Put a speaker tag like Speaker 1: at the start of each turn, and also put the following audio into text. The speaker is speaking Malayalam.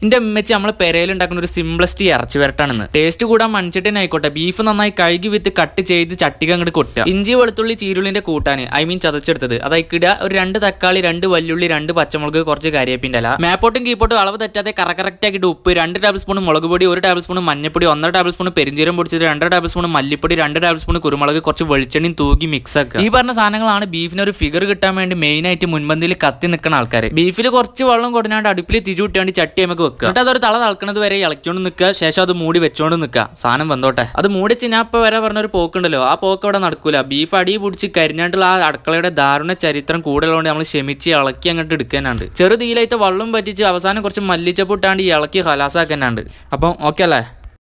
Speaker 1: എന്റെ അമ്മച്ചി നമ്മളെ പെരയിൽ ഉണ്ടാക്കുന്ന ഒരു സിംപ്ലസ്റ്റ് ഇറച്ചി വരട്ടാണെന്ന് ടേസ്റ്റ് കൂടാൻ മൺചട്ടിനായിക്കോട്ടെ ബീഫ് നന്നായി കഴുകി വിത്ത് കട്ട് ചെയ്ത് ചട്ടിക അങ്ങോട്ട് കൊട്ടുക ഇഞ്ചി വെളുത്തുള്ളി ചീരുള്ളിന്റെ കൂട്ടാന് ഐ മീൻ ചതച്ചെടുത്തത് അതായിക്കിടുക ഒരു രണ്ട് തക്കാളി രണ്ട് വല്ലുള്ളി രണ്ട് പച്ചമുളക് കുറച്ച് കരിയേപ്പിന്റെ ഇല മേപ്പോട്ടും കീപ്പോട്ടും അളവ് തെറ്റാതെ കറ കറക്റ്റ് ആക്കിയിട്ട് ഉപ്പ് രണ്ട് ടേബിൾ സ്പൂൺ മുളക് പൊടി ഒരു ടേബിൾ സ്പൂൺ മഞ്ഞപ്പൊടി ഒന്നര ടേബിൾ സ്പൂൺ പെരിഞ്ചീരം പൊടിച്ചത് രണ്ട് ടേബിൾ സ്പൂൺ മല്ലിപ്പൊടി രണ്ട് ടേബിൾ സ്പൂൺ കുരുമുളക് കുറച്ച് വെളിച്ചെണ്ണയും തൂക്കി മിക്സ് ആക്കുക ഈ പറഞ്ഞ സാധനങ്ങളാണ് ബീഫിന് ഒരു ഫിഗർ കിട്ടാൻ വേണ്ടി മെയിൻ ആയിട്ട് മുൻപന്തിയിൽ കത്തി നിൽക്കുന്ന ആൾക്കാർ ബീഫിൽ കുറച്ച് വെള്ളം കൊടുനാണ്ട് അടുപ്പിൽ തിരി വിട്ടാണ്ട് ചട്ടി നമുക്ക് വെക്കുക എന്നിട്ട് അതൊരു തള തളക്കണത് വരെ ഇളക്കിക്കൊണ്ട് നിൽക്കുക ശേഷം അത് മൂടി വെച്ചോണ്ട് നിൽക്കുക സാധനം വന്നോട്ടെ അത് മൂടി വെച്ച് ഞാൻ ഇപ്പൊ വരെ പറഞ്ഞ ഒരു പോക്കുണ്ടല്ലോ ആ പോക്ക് അവിടെ നടക്കൂല ബീഫ് അടി പിടിച്ച് കരിഞ്ഞാണ്ടുള്ള ആ അടുക്കളയുടെ ദാരുണ ചരിത്രം കൂടുതലുകൊണ്ട് നമ്മൾ ക്ഷമിച്ച് ഇളക്കി അങ്ങോട്ട് എടുക്കാനുണ്ട് ചെറു തീയിലായിട്ട് വെള്ളം പറ്റിച്ച് അവസാനം കുറച്ച് മല്ലിച്ചപ്പ് ഇട്ടാണ്ട് ഈ ഇളക്കി ഹലാസാക്കാനുണ്ട് അപ്പം ഓക്കെ അല്ലേ